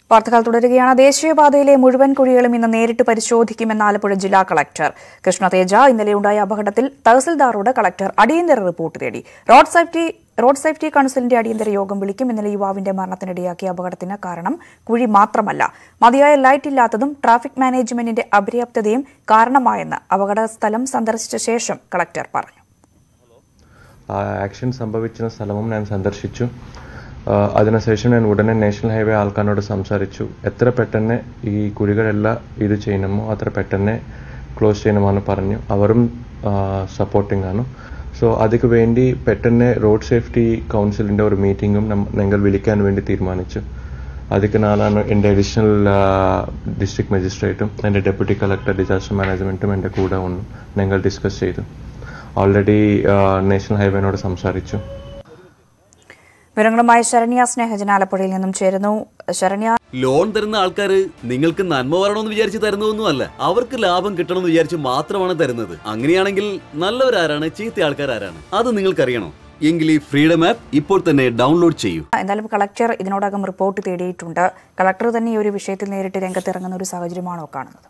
വാർത്തകൾ തുടരുകയാണ് ദേശീയപാതയിലെ മുഴുവൻ കുഴികളും ഇന്ന് നേരിട്ട് പരിശോധിക്കുമെന്ന് ആലപ്പുഴ ജില്ലാ കളക്ടർ കൃഷ്ണതേജ ഇന്നലെയുണ്ടായ അപകടത്തിൽ തഹസിൽദാറോട് കളക്ടർ അടിയന്തര റിപ്പോർട്ട് തേടി റോഡ് സേഫ്റ്റി റോഡ് സേഫ്റ്റി കൌൺസിലിന്റെ അടിയന്തര യോഗം വിളിക്കും ഇന്നലെ യുവാവിന്റെ മരണത്തിനിടയാക്കിയ അപകടത്തിന് കാരണം കുഴി മാത്രമല്ല മതിയായ ലൈറ്റ് ഇല്ലാത്തതും ട്രാഫിക് മാനേജ്മെന്റിന്റെ അപര്യാപ്തതയും കാരണമായെന്ന് അപകട സ്ഥലം സന്ദർശിച്ച ശേഷം കളക്ടർ പറഞ്ഞു ആ ആക്ഷൻ സംഭവിച്ച സ്ഥലവും ഞാൻ സന്ദർശിച്ചു ആ, അതിനുശേഷം ഞാൻ ഉടനെ നാഷണൽ ഹൈവേ ആൾക്കാരോട് സംസാരിച്ചു എത്ര പെട്ടെന്ന് ഈ കുഴികളെല്ലാം ഇത് ചെയ്യണമോ അത്ര പെട്ടെന്ന് ക്ലോസ് ചെയ്യണമെന്ന് പറഞ്ഞു അവരും സപ്പോർട്ടിംഗ് ആണ് സോ അതിക്ക് വേണ്ടി പെട്ടെന്ന് റോഡ് സേഫ്റ്റി കൗൺസിലിൻ്റെ ഒരു മീറ്റിംഗും ഞങ്ങൾ വിളിക്കാൻ വേണ്ടി തീരുമാനിച്ചു അതിക്ക് നാളാണ് എൻ്റെ അഡീഷണൽ ഡിസ്ട്രിക്ട് മജിസ്ട്രേറ്റും എൻ്റെ ഡെപ്യൂട്ടി കളക്ടർ ഡിസാസ്റ്റർ മാനേജ്മെൻറ്റും എൻ്റെ കൂടെ വന്നു ഞങ്ങൾ ഡിസ്കസ് ചെയ്തു ഓൾറെഡി നാഷണൽ ഹൈവേനോട് സംസാരിച്ചു വിവരങ്ങളുമായി ശരണ്യ സ്നേഹജൻ ആലപ്പുഴയിൽ നിന്നും ചേരുന്നു ശരണ്യ ലോൺ തരുന്ന ആൾക്കാര് നിങ്ങൾക്ക് നന്മ വരണമെന്ന് വിചാരിച്ച് തരുന്നതൊന്നും അല്ല അവർക്ക് ലാഭം കിട്ടണമെന്ന് വിചാരിച്ച് മാത്രമാണ് തരുന്നത് അങ്ങനെയാണെങ്കിൽ നല്ലവരാരാണ് ചീത്ത ആൾക്കാരാരാണ് അത് നിങ്ങൾക്കറിയണോ എങ്കിൽ ഈ ഫ്രീഡം ആപ്പ് ഇപ്പോൾ തന്നെ ഡൗൺലോഡ് ചെയ്യൂ എന്തായാലും കളക്ടർ ഇതിനോടകം റിപ്പോർട്ട് തേടിയിട്ടുണ്ട് കളക്ടർ തന്നെ ഈ ഒരു വിഷയത്തിൽ നേരിട്ട് രംഗത്തിറങ്ങുന്ന ഒരു സാഹചര്യമാണോ കാണുന്നത്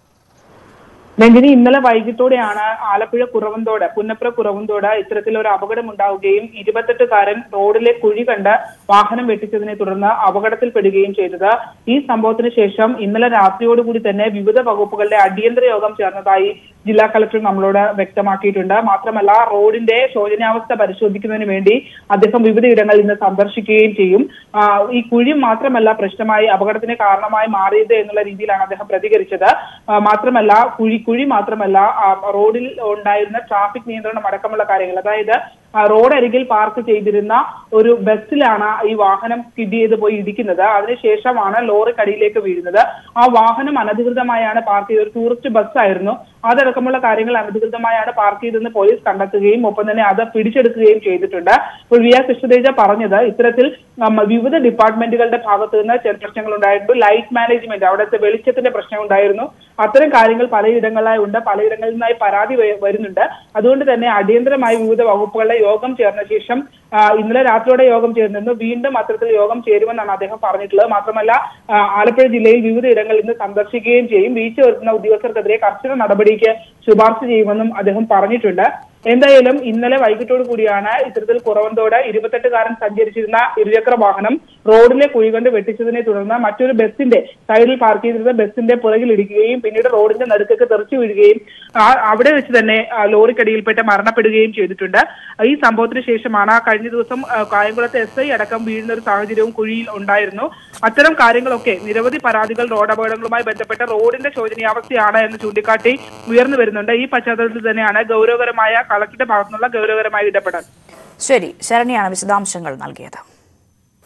രഞ്ജിനി ഇന്നലെ വൈകിട്ടോടെയാണ് ആലപ്പുഴ കുറവന്തോട് പുന്നപ്ര കുറവന്തോട് ഇത്തരത്തിലൊരു അപകടം ഉണ്ടാവുകയും ഇരുപത്തെട്ടുകാരൻ റോഡിലെ കുഴി കണ്ട് വാഹനം വെട്ടിച്ചതിനെ തുടർന്ന് അപകടത്തിൽപ്പെടുകയും ചെയ്തത് ഈ സംഭവത്തിന് ശേഷം ഇന്നലെ രാത്രിയോടുകൂടി തന്നെ വിവിധ വകുപ്പുകളുടെ അടിയന്തര യോഗം ചേർന്നതായി ജില്ലാ കളക്ടർ നമ്മളോട് വ്യക്തമാക്കിയിട്ടുണ്ട് മാത്രമല്ല റോഡിന്റെ ശോചനാവസ്ഥ പരിശോധിക്കുന്നതിന് വേണ്ടി അദ്ദേഹം വിവിധ ഇടങ്ങളിൽ ഇന്ന് സന്ദർശിക്കുകയും ചെയ്യും ആ, ഈ കുഴി മാത്രമല്ല പ്രശ്നമായി അപകടത്തിന് കാരണമായി മാറിയത് എന്നുള്ള രീതിയിലാണ് അദ്ദേഹം പ്രതികരിച്ചത് ആ, മാത്രമല്ല കുഴി കുഴി മാത്രമല്ല ആ, റോഡിൽ ഉണ്ടായിരുന്ന ട്രാഫിക് നിയന്ത്രണം അടക്കമുള്ള കാര്യങ്ങൾ അതായത് ആ, റോഡരികിൽ പാർക്ക് ചെയ്തിരുന്ന ഒരു ബസ്സിലാണ് ഈ വാഹനം സ്കിഡ് ചെയ്ത് പോയി ഇടിക്കുന്നത് അതിനുശേഷമാണ് ലോറിക്കടിയിലേക്ക് വീഴുന്നത് ആ വാഹനം അനധികൃതമായാണ് പാർക്ക് ചെയ്തത് ഒരു ടൂറിസ്റ്റ് ബസ്സായിരുന്നു അതടക്കമുള്ള കാര്യങ്ങൾ അനധികൃതമായാണ് പാർക്ക് ചെയ്തതെന്ന് പോലീസ് കണ്ടെത്തുകയും ഒപ്പം തന്നെ അത് പിടിച്ചെടുക്കുകയും ചെയ്തിട്ടുണ്ട് ഇപ്പോൾ വി ആർ കൃഷ്ണതേജ പറഞ്ഞത് ഇത്തരത്തിൽ ഉം, വിവിധ ഡിപ്പാർട്ട്മെന്റുകളുടെ ഭാഗത്ത് നിന്ന് ചില പ്രശ്നങ്ങൾ ഉണ്ടായിരുന്നു ലൈറ്റ് മാനേജ്മെന്റ് അവിടുത്തെ വെളിച്ചത്തിന്റെ പ്രശ്നം ഉണ്ടായിരുന്നു അത്തരം കാര്യങ്ങൾ പലയിടങ്ങളിലായി ഉണ്ട് പലയിടങ്ങളിൽ നിന്നായി പരാതി വ- വരുന്നുണ്ട് അതുകൊണ്ട് തന്നെ അടിയന്തരമായി വിവിധ വകുപ്പുകളുടെ യോഗം ചേർന്ന ശേഷം ആ, ഇന്നലെ രാത്രിയോടെ യോഗം ചേർന്നിരുന്നു വീണ്ടും അത്തരത്തിൽ യോഗം ചേരുമെന്നാണ് അദ്ദേഹം പറഞ്ഞിട്ടുള്ളത് മാത്രമല്ല ആ, ആലപ്പുഴ ജില്ലയിൽ വിവിധ ഇടങ്ങളിൽ ഇന്ന് സന്ദർശിക്കുകയും ചെയ്യും വീഴ്ച വരുത്തുന്ന ഉദ്യോഗസ്ഥർക്കെതിരെ കർശന നടപടിക്ക് ശുപാർശ ചെയ്യുമെന്നും അദ്ദേഹം പറഞ്ഞിട്ടുണ്ട് എന്തായാലും ഇന്നലെ വൈകിട്ടോട് കൂടിയാണ് ഇത്തരത്തിൽ കുറവന്തോട് ഇരുപത്തെട്ടുകാരൻ സഞ്ചരിച്ചിരുന്ന ഇരുചക്ര വാഹനം റോഡിലെ കുഴി കൊണ്ട് വെട്ടിച്ചതിനെ തുടർന്ന് മറ്റൊരു ബസിന്റെ സൈഡിൽ പാർക്ക് ചെയ്തിരുന്ന ബസിന്റെ പുറകിൽ ഇടിക്കുകയും പിന്നീട് റോഡിന്റെ നടുക്കൊക്കെ തെറിച്ചു വീഴുകയും ആ- അവിടെ വെച്ച് തന്നെ ആ, ലോറിക്കടിയിൽപ്പെട്ട് മരണപ്പെടുകയും ചെയ്തിട്ടുണ്ട് ഈ സംഭവത്തിന് ശേഷമാണ് കഴിഞ്ഞ ദിവസം ആ, കായംകുളത്ത് എസ് ഐ അടക്കം വീഴുന്ന ഒരു സാഹചര്യവും കുഴിയിൽ ഉണ്ടായിരുന്നു അത്തരം കാര്യങ്ങളൊക്കെ നിരവധി പരാതികൾ റോഡ് അപകടങ്ങളുമായി ബന്ധപ്പെട്ട റോഡിന്റെ ശോചനീയാവസ്ഥയാണ് എന്ന് ചൂണ്ടിക്കാട്ടി ഉയർന്നു വരുന്നുണ്ട് ഈ പശ്ചാത്തലത്തിൽ തന്നെയാണ് ഗൗരവകരമായ കളക്ടറുടെ ഭാഗത്തുനിന്നുള്ള ഗൗരവകരമായ ഇടപെടൽ ശരി ശരണ്യാണ് വിശദാംശങ്ങൾ നൽകിയത്